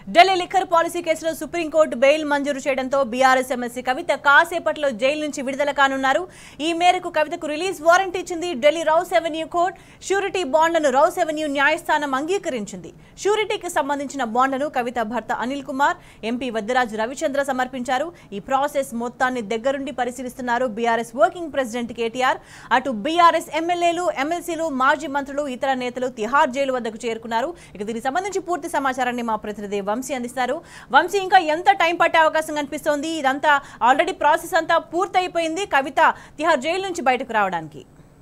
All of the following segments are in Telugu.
ఢిల్లీ లిక్కర్ పాలసీ కేసులో సుప్రీంకోర్టు బెయిల్ మంజూరు చేయడంతో బీఆర్ఎస్ ఎమ్మెల్సీ కవిత కాసేపట్లో జైలు నుంచి విడుదల కానున్నారు ఈ మేరకు కవితకు రిలీజ్ వారెంట్ ఇచ్చింది Delhi Rouse Avenue court surety బాండ్లను రౌస్ అవెన్యూ న్యాయస్థానం అంగీకరించింది షూరిటీకి సంబంధించిన బాండ్లను కవిత భర్త అనిల్ కుమార్ ఎంపీ వద్యరాజు రవిచంద్ర సమర్పించారు ఈ ప్రాసెస్ మొత్తాన్ని దగ్గరుండి పరిశీలిస్తున్నారు బీఆర్ఎస్ వర్కింగ్ ప్రెసిడెంట్ కేటీఆర్ అటు బీఆర్ఎస్ ఎమ్మెల్యేలు ఎమ్మెల్సీలు మాజీ మంత్రులు ఇతర నేతలు తిహార్ జైలు వద్దకు చేరుకున్నారు ఇక దీనికి సంబంధించి పూర్తి సమాచారాన్ని మా ప్రతినిధి వంశీ అందిస్తారు వంశీ ఇంకా ఎంత టైం పట్టే అవకాశం కనిపిస్తోంది ఇదంతా ఆల్రెడీ ప్రాసెస్ అంతా పూర్తయిపోయింది కవిత తిహార్ జైలు నుంచి బయటకు రావడానికి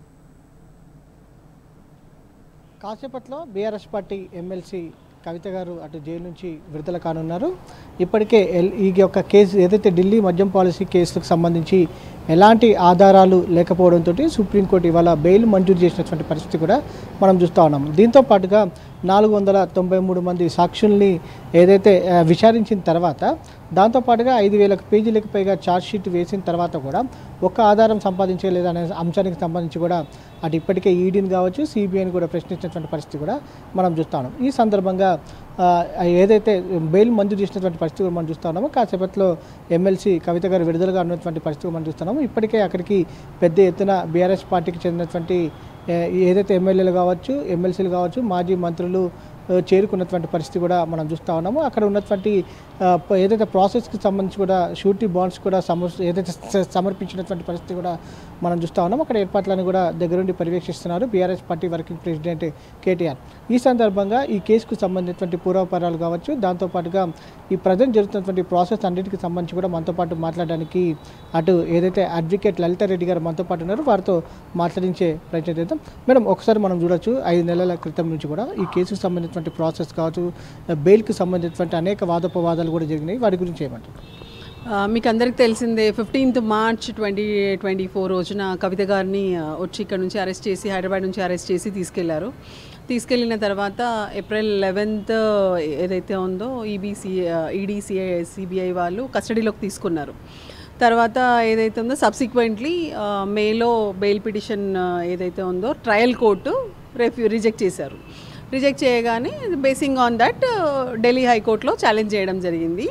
కాసేపట్లో బీఆర్ఎస్ పార్టీ ఎమ్మెల్సీ కవిత గారు అటు జైలు నుంచి విడుదల కానున్నారు ఇప్పటికే ఎల్ ఈ యొక్క కేసు ఏదైతే ఢిల్లీ మద్యం పాలసీ కేసులకు సంబంధించి ఎలాంటి ఆధారాలు లేకపోవడంతో సుప్రీంకోర్టు ఇవాళ బెయిల్ మంజూరు చేసినటువంటి పరిస్థితి కూడా మనం చూస్తూ ఉన్నాం దీంతో పాటుగా నాలుగు వందల తొంభై మూడు మంది సాక్షుల్ని ఏదైతే ఆ, విచారించిన తర్వాత దాంతోపాటుగా ఐదు వేలకు పేజీలకు పైగా ఛార్జ్ షీట్ వేసిన తర్వాత కూడా ఒక్క ఆధారం సంపాదించలేదనే అంశానికి సంబంధించి కూడా అటు ఇప్పటికే ఈడీని కావచ్చు సిబిఐని కూడా ప్రశ్నించినటువంటి పరిస్థితి కూడా మనం చూస్తా ఉన్నాం ఈ సందర్భంగా ఆ, ఏదైతే బెయిల్ మంజూరు చేసినటువంటి పరిస్థితి కూడా మనం చూస్తా ఉన్నామో కాసేపట్లో ఎమ్మెల్సీ కవిత గారు విడుదలగా ఉన్నటువంటి పరిస్థితి కూడా మనం చూస్తున్నాము ఇప్పటికే అక్కడికి పెద్ద ఎత్తున బీఆర్ఎస్ పార్టీకి చెందినటువంటి ఏ, ఏదైతే ఎమ్మెల్యేలు కావచ్చు ఎమ్మెల్సీలు కావచ్చు మాజీ మంత్రులు ఆ, చేరుకున్నటువంటి పరిస్థితి కూడా మనం చూస్తూ ఉన్నాము అక్కడ ఉన్నటువంటి ఆ, ప- ఏదైతే ప్రాసెస్కి సంబంధించి కూడా షూరిటీ బాండ్స్ కూడా సమ ఏదైతే స- సమర్పించినటువంటి పరిస్థితి కూడా మనం చూస్తూ ఉన్నాము అక్కడ ఏర్పాట్లను కూడా దగ్గరుండి పర్యవేక్షిస్తున్నారు BRS party working president KTR ఈ సందర్భంగా ఈ కేసుకు సంబంధించినటువంటి పూర్వపరాలు కావచ్చు దాంతోపాటుగా ఈ ప్రజెంట్ జరుగుతున్నటువంటి ప్రాసెస్ అన్నిటికీ సంబంధించి కూడా మనతో పాటు మాట్లాడడానికి అటు ఏదైతే అడ్వకేట్ లలిత రెడ్డి గారు మనతో పాటు ఉన్నారు వారితో మాట్లాడించే ప్రయత్నం చేద్దాం మేడం ఒకసారి మనం చూడొచ్చు ఐదు నెలల క్రితం నుంచి కూడా ఈ కేసుకు సంబంధించినటువంటి ప్రాసెస్ కావచ్చు బెయిల్కి సంబంధించినటువంటి అనేక వాదోపవాదాలు కూడా జరిగినాయి వాటి గురించి ఏమంటారు ఆ, మీకు అందరికి తెలిసిందే fifteenth March twenty twenty four రోజున కవిత గారిని ఆ, వచ్చి ఇక్కడ నుంచి అరెస్ట్ చేసి హైదరాబాద్ నుంచి అరెస్ట్ చేసి తీసుకెళ్లారు తీసుకెళ్ళిన తర్వాత ఏప్రిల్ లెవెన్త్ ఏదైతే ఉందో ఈబీసీ ఈడీసీఐ సిబిఐ వాళ్ళు కస్టడీలోకి తీసుకున్నారు తర్వాత ఏదైతే ఉందో సబ్సిక్వెంట్లీ మేలో బెయిల్ పిటిషన్ ఏదైతే ఉందో ట్రయల్ కోర్టు రెఫ్యూ రిజెక్ట్ చేశారు రిజెక్ట్ చేయగానే బేసింగ్ ఆన్ దట్ ఢిల్లీ హైకోర్టులో ఛాలెంజ్ చేయడం జరిగింది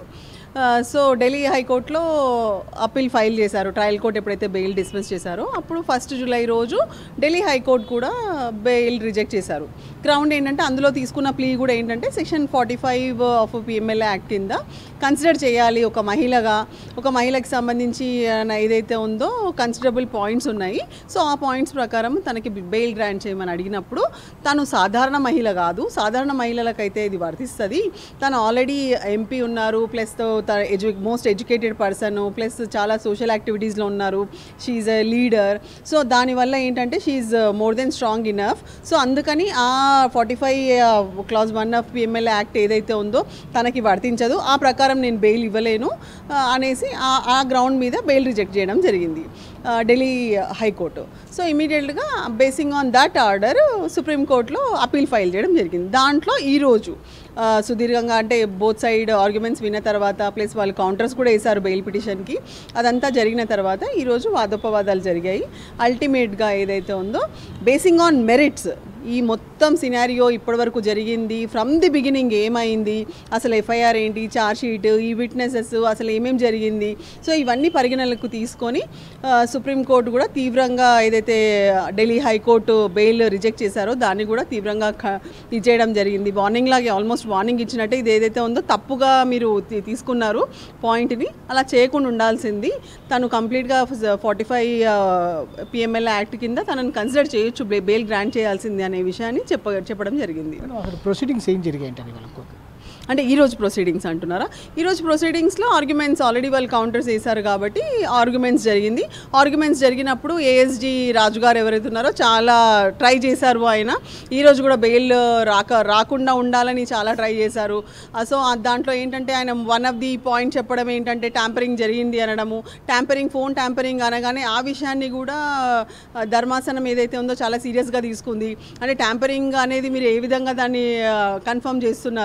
సో ఢిల్లీ హైకోర్టులో అప్పీల్ ఫైల్ చేశారు ట్రయల్ కోర్ట్ ఎప్పుడైతే బెయిల్ డిస్మిస్ చేశారో అప్పుడు ఫస్ట్ జూలై రోజు ఢిల్లీ హైకోర్టు కూడా బెయిల్ రిజెక్ట్ చేశారు గ్రౌండ్ ఏంటంటే అందులో తీసుకున్న ప్లీ కూడా ఏంటంటే section forty five of PMLA act కింద కన్సిడర్ చేయాలి ఒక మహిళగా ఒక మహిళకి సంబంధించి ఆ, ఏదైతే ఉందో కన్సిడరబుల్ పాయింట్స్ ఉన్నాయి సో ఆ పాయింట్స్ ప్రకారం తనకి బెయిల్ గ్రాంట్ చేయమని అడిగినప్పుడు తను సాధారణ మహిళ కాదు సాధారణ మహిళలకైతే ఇది వర్తిస్తుంది తను ఆల్రెడీ ఎంపీ ఉన్నారు plus edu most educated person plus చాలా సోషల్ యాక్టివిటీస్లో ఉన్నారు షీఈ్ ఎ లీడర్ సో దానివల్ల ఏంటంటే she's more than strong enough so అందుకని ఆ forty five clause one of PMLA act ఏదైతే ఉందో తనకి వర్తించదు ఆ ప్రకారం నేను బెయిల్ ఇవ్వలేను ఆ, అనేసి ఆ ఆ గ్రౌండ్ మీద బెయిల్ రిజెక్ట్ చేయడం జరిగింది ఆ, ఢిల్లీ హైకోర్టు సో ఇమీడియట్గా బేసింగ్ ఆన్ దట్ ఆర్డర్ సుప్రీంకోర్టులో అప్పీల్ ఫైల్ చేయడం జరిగింది దాంట్లో ఈరోజు ఆ, సుదీర్ఘంగా అంటే బోత్ సైడ్ ఆర్గ్యుమెంట్స్ విన్న తర్వాత ప్లస్ వాళ్ళు కౌంటర్స్ కూడా వేశారు బెయిల్ పిటిషన్కి అదంతా జరిగిన తర్వాత ఈరోజు వాదోపవాదాలు జరిగాయి అల్టిమేట్గా ఏదైతే ఉందో బేసింగ్ ఆన్ మెరిట్స్ ఈ మొత్తం సినారియో ఇప్పటివరకు జరిగింది ఫ్రమ్ ది బిగినింగ్ ఏమైంది అసలు ఎఫ్ఐఆర్ ఏంటి ఛార్జ్ షీట్ ఈ విట్నెసెస్ అసలు ఏమేం జరిగింది సో ఇవన్నీ పరిగణనలకు తీసుకొని ఆ, సుప్రీంకోర్టు కూడా తీవ్రంగా ఏదైతే ఢిల్లీ హైకోర్టు బెయిల్ రిజెక్ట్ చేశారో దాన్ని కూడా తీవ్రంగా ఖ- ఇది చేయడం జరిగింది వార్నింగ్ లాగే ఆల్మోస్ట్ వార్నింగ్ ఇచ్చినట్టే ఇది ఏదైతే ఉందో తప్పుగా మీరు తీ- తీసుకున్నారు పాయింట్ని అలా చేయకుండా ఉండాల్సింది తను కంప్లీట్గా ఫార్టీ ఫైవ్ పిఎంఎల్ యాక్ట్ కింద తనని కన్సిడర్ చేయొచ్చు బెయిల్ గ్రాంట్ చేయాల్సింది అనే విషయాన్ని చెప్ప చెప్పడం జరిగింది మేడం అక్కడ ప్రొసీడింగ్స్ ఏం జరిగాయి అంటే వాళ్ళకు అంటే ఈ రోజు ప్రొసీడింగ్స్ అంటున్నారా ఈ రోజు ప్రొసీడింగ్స్లో ఆర్గ్యుమెంట్స్ ఆల్రెడీ వాళ్ళు కౌంటర్స్ వేశారు కాబట్టి ఆర్గ్యుమెంట్స్ జరిగింది ఆర్గ్యుమెంట్స్ జరిగినప్పుడు ఏఎస్జి రాజు గారు ఎవరైతే ఉన్నారో చాలా ట్రై చేశారు ఆయన ఈ రోజు కూడా బెయిల్ రాక రాకుండా ఉండాలని చాలా ట్రై చేశారు సో దాంట్లో ఏంటంటే ఆయన వన్ ఆఫ్ ది పాయింట్ చెప్పడం ఏంటంటే ట్యాంపరింగ్ జరిగింది అనడము ట్యాంపరింగ్ ఫోన్ ట్యాంపరింగ్ అనగానే ఆ విషయాన్ని కూడా ఆ, ధర్మాసనం ఏదైతే ఉందో చాలా సీరియస్గా తీసుకుంది అంటే ట్యాంపరింగ్ అనేది మీరు ఏ విధంగా దాన్ని కన్ఫర్మ్ చేస్తున్నారు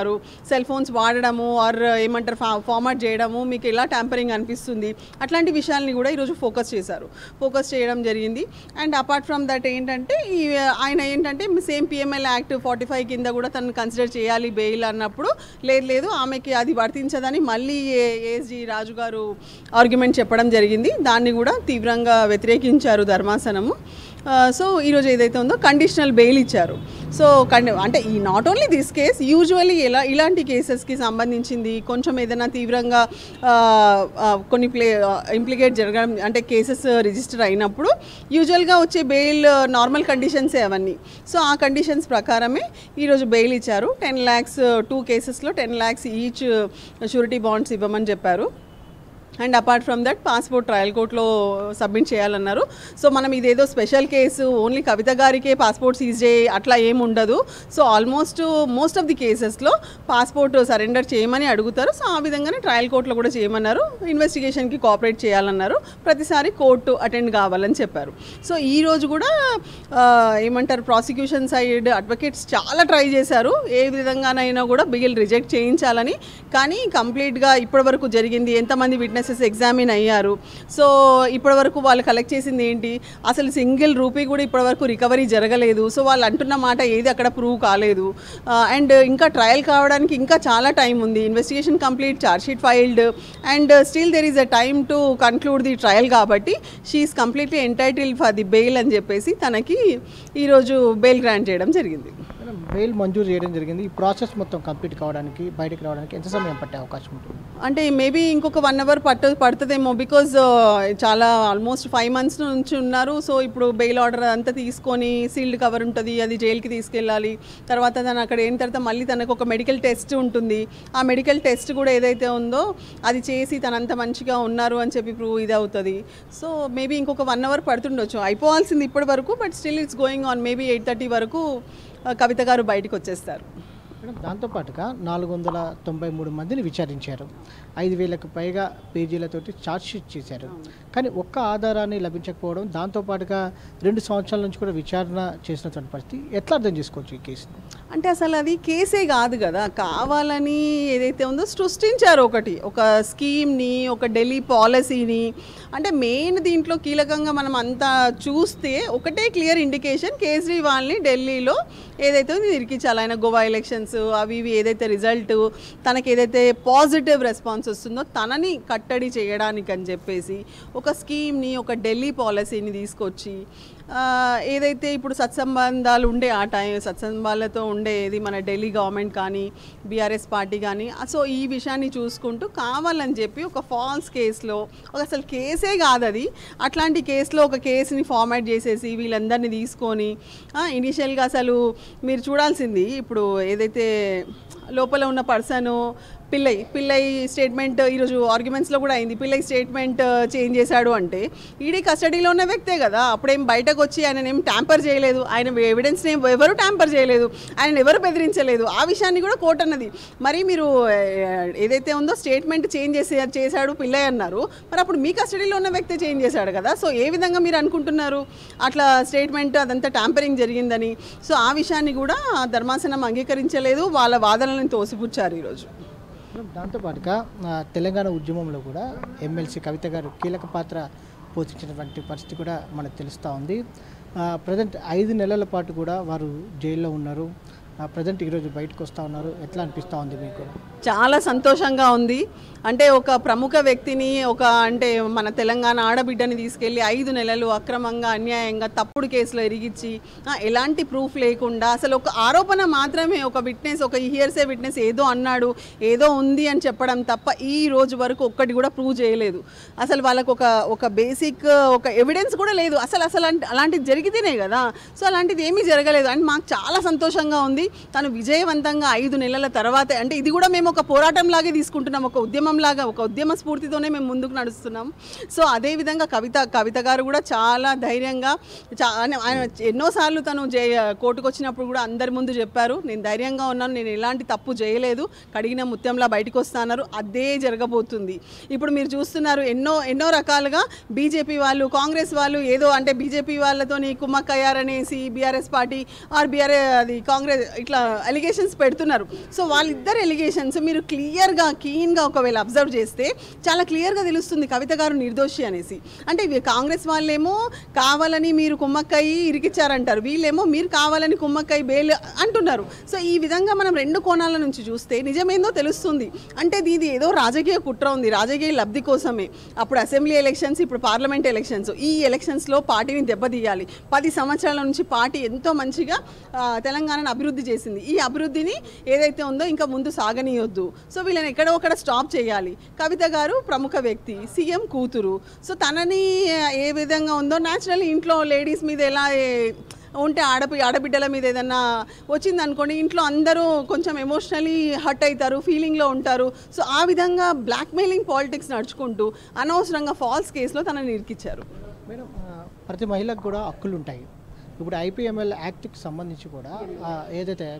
సెల్ ఫోన్స్ వాడడము ఆర్ ఏమంటారు ఫా ఫార్మాట్ చేయడము మీకు ఎలా ట్యాంపరింగ్ అనిపిస్తుంది అట్లాంటి విషయాల్ని కూడా ఈరోజు ఫోకస్ చేశారు ఫోకస్ చేయడం జరిగింది అండ్ అపార్ట్ ఫ్రమ్ దట్ ఏంటంటే ఈ ఆయన ఏంటంటే same PML act forty five కింద కూడా తను కన్సిడర్ చేయాలి బెయిల్ అన్నప్పుడు లేదు లేదు ఆమెకి అది వర్తించదని మళ్ళీ ఏఎస్జి రాజు గారు ఆర్గ్యుమెంట్ చెప్పడం జరిగింది దాన్ని కూడా తీవ్రంగా వ్యతిరేకించారు ధర్మాసనము సో ఈరోజు ఏదైతే ఉందో కండిషనల్ బెయిల్ ఇచ్చారు సో కండి అంటే ఈ not only this case usually ఎలా ఇలాంటి కేసెస్కి సంబంధించింది కొంచెం ఏదైనా తీవ్రంగా ఆ, ఆ, కొన్ని ప్లే ఇంప్లికేట్ జరగడం అంటే కేసెస్ రిజిస్టర్ అయినప్పుడు యూజువల్గా వచ్చే బెయిల్ నార్మల్ కండిషన్సే అవన్నీ సో ఆ కండిషన్స్ ప్రకారమే ఈరోజు బెయిల్ ఇచ్చారు టెన్ ల్యాక్స్ టూ కేసెస్లో ten lakhs each surety bonds ఇవ్వమని చెప్పారు and apart from that passport trial కోర్ట్లో సబ్మిట్ చేయాలన్నారు సో మనం ఇదేదో స్పెషల్ కేసు ఓన్లీ కవిత గారికే పాస్పోర్ట్ సీజ్ చేయి అట్లా ఏమి ఉండదు so almost most of the కేసెస్లో పాస్పోర్ట్ సరెండర్ చేయమని అడుగుతారు సో ఆ విధంగానే ట్రయల్ కోర్టులో కూడా చేయమన్నారు ఇన్వెస్టిగేషన్కి కోఆపరేట్ చేయాలన్నారు ప్రతిసారి కోర్టు అటెండ్ కావాలని చెప్పారు సో ఈ రోజు కూడా ఆ, ఏమంటారు ప్రాసిక్యూషన్ సైడ్ అడ్వకేట్స్ చాలా ట్రై చేశారు ఏ విధంగానైనా కూడా బిగిల్ రిజెక్ట్ చేయించాలని కానీ కంప్లీట్గా ఇప్పటివరకు జరిగింది ఎంతమంది విట్నెసెస్ ఎగ్జామిన్ అయ్యారు సో ఇప్పటివరకు వాళ్ళు కలెక్ట్ చేసింది ఏంటి అసలు సింగిల్ రూపీ కూడా ఇప్పటివరకు రికవరీ జరగలేదు సో వాళ్ళు అంటున్న మాట ఏది అక్కడ ప్రూవ్ కాలేదు అండ్ ఇంకా ట్రయల్ కావడానికి ఇంకా చాలా టైం ఉంది investigation complete sheet filed and still there is a time to conclude the trial కాబట్టి she is completely entitle for the bail అని చెప్పేసి తనకి ఈరోజు బెయిల్ గ్రాంట్ చేయడం జరిగింది మేడం బెయిల్ మంజూరు చేయడం జరిగింది ఈ ప్రాసెస్ మొత్తం కంప్లీట్ కావడానికి బయటకు రావడానికి ఎంత సమయం పట్టే అవకాశం ఉంటుంది అంటే మేబీ ఇంకొక వన్ అవర్ పట్టు పడుతుందేమో బికాజ్ చాలా ఆల్మోస్ట్ ఫైవ్ మంత్స్ నుంచి ఉన్నారు సో ఇప్పుడు బెయిల్ ఆర్డర్ అంతా తీసుకొని సీల్డ్ కవర్ ఉంటుంది అది జైలుకి తీసుకెళ్ళాలి తర్వాత తను అక్కడ అయిన తర్వాత మళ్ళీ తనకు ఒక మెడికల్ టెస్ట్ ఉంటుంది ఆ మెడికల్ టెస్ట్ కూడా ఏదైతే ఉందో అది చేసి తనంత మంచిగా ఉన్నారు అని చెప్పి ప్రూవ్ ఇది అవుతుంది సో మేబీ ఇంకొక వన్ అవర్ పడుతుండొచ్చు అయిపోవాల్సింది ఇప్పటి వరకు but still it's going on maybe eight thirty వరకు ఆ, కవిత గారు బయటకు వచ్చేస్తారు మేడం దాంతోపాటుగా నాలుగు వందల తొంభై మూడు మందిని విచారించారు ఐదు వేలకు పైగా పేజీలతోటి ఛార్జ్ షీట్ చేశారు కానీ ఒక్క ఆధారాన్ని లభించకపోవడం దాంతోపాటుగా రెండు సంవత్సరాల నుంచి కూడా విచారణ చేసినటువంటి పరిస్థితి ఎట్లా అర్థం చేసుకోవచ్చు ఈ కేసుని అంటే అసలు అది కేసే కాదు కదా కావాలని ఏదైతే ఉందో సృష్టించారు ఒకటి ఒక స్కీమ్ని ఒక ఢిల్లీ పాలసీని అంటే మెయిన్ దీంట్లో కీలకంగా మనం అంతా చూస్తే ఒకటే క్లియర్ ఇండికేషన్ కేజ్రీవాల్ని ఢిల్లీలో ఏదైతే ఉంది ఇరికించాలి ఆయన గోవా ఎలక్షన్స్ అవి ఇవి ఏదైతే రిజల్ట్ తనకి ఏదైతే పాజిటివ్ రెస్పాన్స్ వస్తుందో తనని కట్టడి చేయడానికి అని చెప్పేసి ఒక స్కీమ్ని ఒక ఢిల్లీ పాలసీని తీసుకొచ్చి ఆ, ఏదైతే ఇప్పుడు సత్సంబంధాలు ఉండే ఆ టైం సత్సంబంధాలతో ఉండేది మన ఢిల్లీ గవర్నమెంట్ కానీ బీఆర్ఎస్ పార్టీ కానీ సో ఈ విషయాన్ని చూసుకుంటూ కావాలని చెప్పి ఒక ఫాల్స్ కేసులో ఒక అసలు కేసే కాదు అది అట్లాంటి కేసులో ఒక కేసుని ఫార్మాట్ చేసేసి వీళ్ళందరినీ తీసుకొని ఇనిషియల్గా అసలు మీరు చూడాల్సింది ఇప్పుడు ఏదైతే లోపల ఉన్న పర్సన్ పిల్లై పిల్లై స్టేట్మెంట్ ఈరోజు ఆర్గ్యుమెంట్స్లో కూడా అయింది పిల్లై స్టేట్మెంట్ చేంజ్ చేశాడు అంటే ఈడీ కస్టడీలో ఉన్న వ్యక్తే కదా అప్పుడేం బయటకు వచ్చి ఆయన ఏం ట్యాంపర్ చేయలేదు ఆయన ఎవిడెన్స్ని ఎవరు ట్యాంపర్ చేయలేదు ఆయన ఎవరు బెదిరించలేదు ఆ విషయాన్ని కూడా కోర్టు అన్నది మరి మీరు ఏ, ఏదైతే ఉందో స్టేట్మెంట్ చేంజ్ చేసే చేశాడు పిల్లై అన్నారు మరి అప్పుడు మీ కస్టడీలో ఉన్న వ్యక్తే చేంజ్ చేశాడు కదా సో ఏ విధంగా మీరు అనుకుంటున్నారు అట్లా స్టేట్మెంట్ అదంతా ట్యాంపరింగ్ జరిగిందని సో ఆ విషయాన్ని కూడా ధర్మాసనం అంగీకరించలేదు వాళ్ళ వాదనలను తోసిపుచ్చారు ఈరోజు మేడం, దాంతోపాటుగా ఆ, తెలంగాణ ఉద్యమంలో కూడా ఎమ్మెల్సీ కవిత గారు కీలక పాత్ర పోషించినటువంటి పరిస్థితి కూడా మనకు తెలుస్తూ ఉంది ప్రజెంట్ ఐదు నెలల పాటు కూడా వారు జైల్లో ఉన్నారు ప్రజెంట్ ఈరోజు బయటకు వస్తూ ఉన్నారు ఎట్లా అనిపిస్తూ ఉంది మీకు చాలా సంతోషంగా ఉంది అంటే ఒక ప్రముఖ వ్యక్తిని ఒక అంటే మన తెలంగాణ ఆడబిడ్డని తీసుకెళ్ళి ఐదు నెలలు అక్రమంగా అన్యాయంగా తప్పుడు కేసులో ఇరిగిచ్చి ఆ, ఎలాంటి ప్రూఫ్ లేకుండా అసలు ఒక ఆరోపణ మాత్రమే ఒక విట్నెస్ ఒక హియర్సే విట్నెస్ ఏదో అన్నాడు ఏదో ఉంది అని చెప్పడం తప్ప ఈ రోజు వరకు ఒక్కటి కూడా ప్రూవ్ చేయలేదు అసలు వాళ్ళకు ఒక ఒక బేసిక్ ఒక ఎవిడెన్స్ కూడా లేదు అసలు అసలు అంటే అలాంటిది జరిగితేనే కదా సో అలాంటిది ఏమీ జరగలేదు అండ్ మాకు చాలా సంతోషంగా ఉంది తను విజయవంతంగా ఐదు నెలల తర్వాత అంటే ఇది కూడా మేము ఒక పోరాటం లాగే తీసుకుంటున్నాం ఒక ఉద్యమం ఉద్యమంలాగా ఒక ఉద్యమ స్ఫూర్తితోనే మేము ముందుకు నడుస్తున్నాం సో అదేవిధంగా కవిత కవిత గారు కూడా చాలా ధైర్యంగా చా ఆయన- ఆయన ఎన్నోసార్లు తను జే కోర్టుకు వచ్చినప్పుడు కూడా అందరి ముందు చెప్పారు నేను ధైర్యంగా ఉన్నాను నేను ఎలాంటి తప్పు చేయలేదు కడిగిన ముత్యంలా బయటకు వస్తాన్నారు అదే జరగబోతుంది ఇప్పుడు మీరు చూస్తున్నారు ఎన్నో ఎన్నో రకాలుగా బీజేపీ వాళ్ళు కాంగ్రెస్ వాళ్ళు ఏదో అంటే బీజేపీ వాళ్ళతోని కుమ్మక్కయ్యారనేసి బీఆర్ఎస్ పార్టీ ఆర్ బీఆర్ఏ అది కాంగ్రెస్ ఇట్లా ఎలిగేషన్స్ పెడుతున్నారు సో వాళ్ళిద్దరు ఎలిగేషన్స్ మీరు క్లియర్గా కీన్గా ఒకవేళ అబ్జర్వ్ చేస్తే చాలా క్లియర్గా తెలుస్తుంది కవిత గారు నిర్దోషి అనేసి అంటే ఇవి కాంగ్రెస్ వాళ్ళేమో కావాలని మీరు కుమ్మక్కయ్యి ఇరికిచ్చారంటారు వీళ్ళేమో మీరు కావాలని కుమ్మక్కయ్య బెయిల్ అంటున్నారు సో ఈ విధంగా మనం రెండు కోణాల నుంచి చూస్తే నిజమేందో తెలుస్తుంది అంటే ఇది ఏదో రాజకీయ కుట్ర ఉంది రాజకీయ లబ్ధి కోసమే అప్పుడు అసెంబ్లీ ఎలక్షన్స్ ఇప్పుడు పార్లమెంట్ ఎలక్షన్స్ ఈ ఎలక్షన్స్లో పార్టీని దెబ్బతీయాలి పది సంవత్సరాల నుంచి పార్టీ ఎంతో మంచిగా ఆ, తెలంగాణను అభివృద్ధి చేసింది ఈ అభివృద్ధిని ఏదైతే ఉందో ఇంకా ముందు సాగనీయొద్దు సో వీళ్ళని ఎక్కడో ఒకడ స్టాప్ చేయాలి కవిత గారు ప్రముఖ వ్యక్తి సీఎం కూతురు సో తనని ఆ, ఏ విధంగా ఉందో న్యాచురల్ ఇంట్లో లేడీస్ మీద ఎలా ఏ, ఉంటే ఆడపి ఆడబిడ్డల మీద ఏదన్నా వచ్చింది అనుకోండి ఇంట్లో అందరూ కొంచెం ఎమోషనలీ హర్ట్ అవుతారు ఫీలింగ్లో ఉంటారు సో ఆ విధంగా బ్లాక్మెయిలింగ్ పాలిటిక్స్ నడుచుకుంటూ అనవసరంగా ఫాల్స్ కేసులో తనని ఇరికిచ్చారు మేడం ఆ, ప్రతి మహిళకు కూడా హక్కులు ఉంటాయి ఇప్పుడు ఐపీఎంఎల్ యాక్ట్కి సంబంధించి కూడా ఆ, ఏదైతే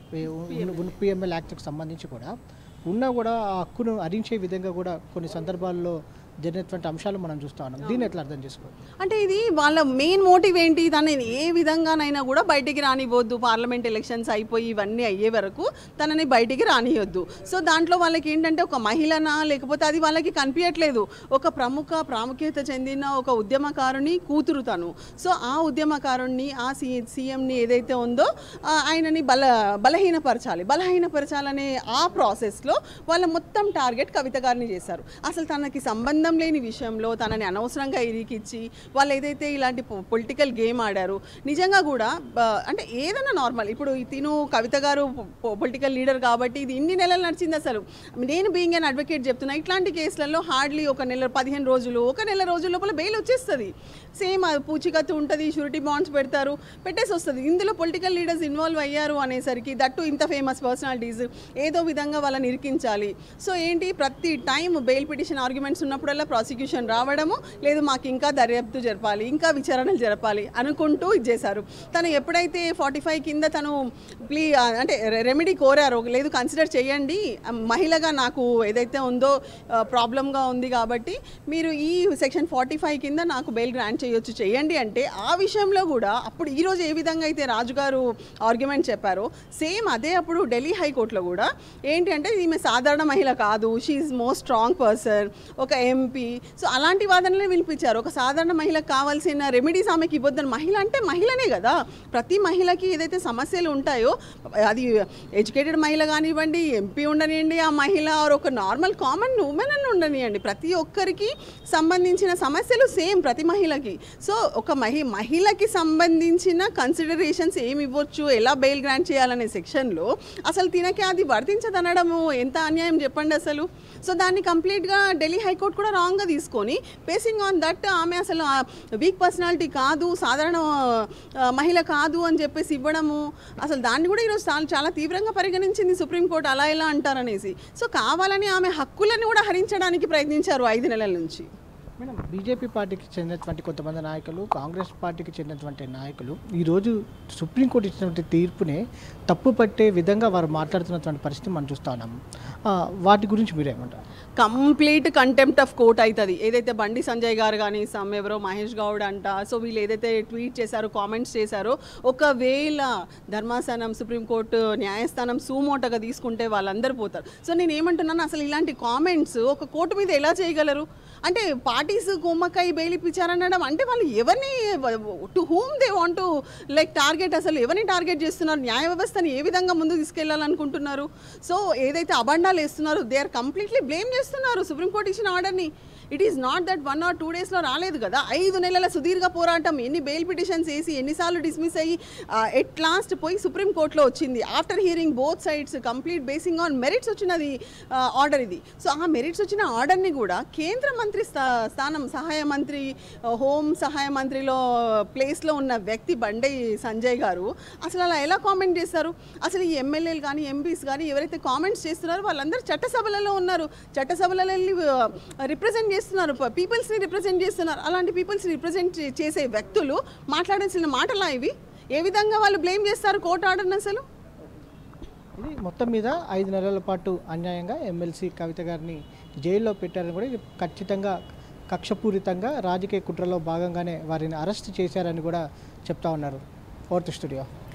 పిఎంఎల్ యాక్ట్కి సంబంధించి కూడా ఉన్నా కూడా ఆ హక్కును హరించే విధంగా కూడా కొన్ని సందర్భాల్లో జరిగినటువంటి అంశాలు మనం చూస్తా ఉన్నాం దీన్ని ఎట్లా అర్థం చేసుకోవాలి అంటే ఇది వాళ్ళ మెయిన్ మోటివ్ ఏంటి తనని ఏ విధంగానైనా కూడా బయటికి రానివ్వద్దు పార్లమెంట్ ఎలక్షన్స్ అయిపోయి ఇవన్నీ అయ్యే వరకు తనని బయటికి రానియొద్దు సో దాంట్లో వాళ్ళకి ఏంటంటే ఒక మహిళనా లేకపోతే అది వాళ్ళకి కనిపించట్లేదు ఒక ప్రముఖ ప్రాముఖ్యత చెందిన ఒక ఉద్యమకారుని కూతురు తను సో ఆ ఉద్యమకారుణ్ణి ఆ సీ సీఎంని ఏదైతే ఉందో ఆ, ఆయనని బల బలహీనపరచాలి బలహీనపరచాలనే ఆ ప్రాసెస్లో వాళ్ళ మొత్తం టార్గెట్ కవిత గారిని చేశారు అసలు తనకి సంబంధం లేని విషయంలో తనని అనవసరంగా ఇరికిచ్చి వాళ్ళు ఏదైతే ఇలాంటి పొలిటికల్ గేమ్ ఆడారు నిజంగా కూడా బ- అంటే ఏదైనా నార్మల్ ఇప్పుడు ఈ తిను కవిత గారు పొలిటికల్ లీడర్ కాబట్టి ఇది ఇన్ని నెలలు నడిచింది అసలు నేను బీయింగ్ అన్ అడ్వకేట్ చెప్తున్నా ఇట్లాంటి కేసులలో హార్డ్లీ ఒక నెల పదిహేను రోజులు ఒక నెల రోజుల లోపల బెయిల్ వచ్చేస్తుంది సేమ్ పూచికత్తు ఉంటుంది షూరిటీ బాండ్స్ పెడతారు పెట్టేసి వస్తుంది ఇందులో పొలిటికల్ లీడర్స్ ఇన్వాల్వ్ అయ్యారు అనేసరికి దట్టు ఇంత ఫేమస్ పర్సనాలిటీస్ ఏదో విధంగా వాళ్ళని ఇరికించాలి సో ఏంటి ప్రతి టైం బెయిల్ పిటిషన్ ఆర్గ్యుమెంట్స్ ఉన్నప్పుడల్లా ప్రాసిక్యూషన్ రావడము లేదు మాకు ఇంకా దర్యాప్తు జరపాలి ఇంకా విచారణలు జరపాలి అనుకుంటూ ఇది చేశారు తను ఎప్పుడైతే ఫార్టీ ఫైవ్ కింద తను ప్లీ అంటే రెమెడీ కోరారో లేదు కన్సిడర్ చేయండి ఆ, మహిళగా నాకు ఏదైతే ఉందో ప్రాబ్లంగా ఉంది కాబట్టి మీరు ఈ సెక్షన్ ఫార్టీ ఫైవ్ కింద నాకు బెయిల్ గ్రాంట్ చేయొచ్చు చేయండి అంటే ఆ విషయంలో కూడా అప్పుడు ఈ రోజు ఏ విధంగా అయితే రాజుగారు ఆర్గ్యుమెంట్ చెప్పారో సేమ్ అదే అప్పుడు ఢిల్లీ హైకోర్టులో కూడా ఏంటి అంటే ఈమె సాధారణ మహిళ కాదు షీఈ్ మోస్ట్ స్ట్రాంగ్ పర్సన్ ఒక ఎంపీ సో అలాంటి వాదనలే వినిపించారు ఒక సాధారణ మహిళకు కావాల్సిన రెమెడీస్ ఆమెకి ఇవ్వద్దని మహిళ అంటే మహిళనే కదా ప్రతి మహిళకి ఏదైతే సమస్యలు ఉంటాయో అది ఎడ్యుకేటెడ్ మహిళ కానివ్వండి ఎంపీ ఉండనివ్వండి ఆ మహిళ ఆర్ ఒక నార్మల్ కామన్ ఉమెన్ అని ఉండనివ్వండి ప్రతి ఒక్కరికి సంబంధించిన సమస్యలు సేమ్ ప్రతి మహిళకి సో ఒక మహి మహిళకి సంబంధించిన కన్సిడరేషన్స్ ఏమి ఇవ్వచ్చు ఎలా బెయిల్ గ్రాంట్ చేయాలనే సెక్షన్లో అసలు తినకి అది వర్తించదనడము ఎంత అన్యాయం చెప్పండి అసలు సో దాన్ని కంప్లీట్గా ఢిల్లీ హైకోర్టు కూడా రాంగ్గా తీసుకొని బేసింగ్ ఆన్ దట్ ఆమె అసలు వీక్ పర్సనాలిటీ కాదు సాధారణ ఆ, మహిళ కాదు అని చెప్పేసి ఇవ్వడము అసలు దాన్ని కూడా ఈరోజు చాలా చాలా తీవ్రంగా పరిగణించింది సుప్రీంకోర్టు అలా ఎలా అంటారనేసి సో కావాలని ఆమె హక్కులను కూడా హరించడానికి ప్రయత్నించారు ఐదు నెలల నుంచి మేడం బీజేపీ పార్టీకి చెందినటువంటి కొంతమంది నాయకులు కాంగ్రెస్ పార్టీకి చెందినటువంటి నాయకులు ఈరోజు సుప్రీంకోర్టు ఇచ్చినటువంటి తీర్పునే తప్పు పట్టే విధంగా వారు మాట్లాడుతున్నటువంటి పరిస్థితి మనం చూస్తా ఉన్నాము ఆ, వాటి గురించి మీరేమంటారు కంప్లీట్ కంటెంప్ట్ ఆఫ్ కోర్ట్ అవుతుంది ఏదైతే బండి సంజయ్ గారు కానీ సమ్ ఎవరో మహేష్ గౌడ్ అంట సో వీళ్ళు ఏదైతే ట్వీట్ చేశారో కామెంట్స్ చేశారో ఒకవేళ ధర్మాసనం సుప్రీంకోర్టు న్యాయస్థానం సూమోటగా తీసుకుంటే వాళ్ళందరూ పోతారు సో నేను ఏమంటున్నాను అసలు ఇలాంటి కామెంట్స్ ఒక కోర్టు మీద ఎలా చేయగలరు అంటే పార్టీస్ కుమ్మకాయ బెయిల్ ఇప్పించారనడం అంటే వాళ్ళు ఎవరిని to whom they want like target అసలు ఎవరిని టార్గెట్ చేస్తున్నారు న్యాయ వ్యవస్థని ఏ విధంగా ముందుకు తీసుకెళ్లాలనుకుంటున్నారు సో ఏదైతే అబండాలు వేస్తున్నారో దే ఆర్ కంప్లీట్లీ బ్లేమ్ చేస్తున్నారు సుప్రీంకోర్టు ఇచ్చిన ఆర్డర్ని it is not that one or two డేస్లో రాలేదు కదా ఐదు నెలల సుదీర్ఘ పోరాటం ఎన్ని బెయిల్ పిటిషన్స్ వేసి ఎన్నిసార్లు డిస్మిస్ అయ్యి ఎట్ లాస్ట్ పోయి సుప్రీం కోర్టులో వచ్చింది after hearing both sides complete basing on merits వచ్చినది ఆర్డర్ ఇది సో ఆ మెరిట్స్ వచ్చిన ఆర్డర్ని కూడా కేంద్ర మంత్రి స్థా- స్థానం సహాయ మంత్రి ఆ, హోం సహాయ మంత్రిలో ప్లేస్లో ఉన్న వ్యక్తి బండే సంజయ్ గారు అసలు అలా ఎలా కామెంట్ చేస్తారు అసలు ఈ ఎమ్మెల్యేలు కానీ ఎంపీస్ కానీ ఎవరైతే కామెంట్స్ చేస్తున్నారో వాళ్ళందరూ చట్టసభలలో ఉన్నారు చట్టసభలలో వెళ్ళి రిప్రజెంట్ చేస్తున్నారు పీపుల్స్ని రిప్రజెంట్ చేస్తున్నారు అలాంటి పీపుల్స్ని రిప్రజెంట్ చేసే వ్యక్తులు మాట్లాడాల్సిన మాటలా ఇవి ఏ విధంగా వాళ్ళు బ్లేమ్ చేస్తారు కోర్టు ఆర్డర్ని అసలు ఇది మొత్తం మీద ఐదు నెలల పాటు అన్యాయంగా ఎమ్మెల్సీ కవిత గారిని జైల్లో పెట్టారని కూడా ఇది ఖచ్చితంగా కక్షపూరితంగా రాజకీయ కుట్రలో భాగంగానే వారిని అరెస్ట్ చేశారని కూడా చెప్తా ఉన్నారు ఫోర్త్ స్టూడియో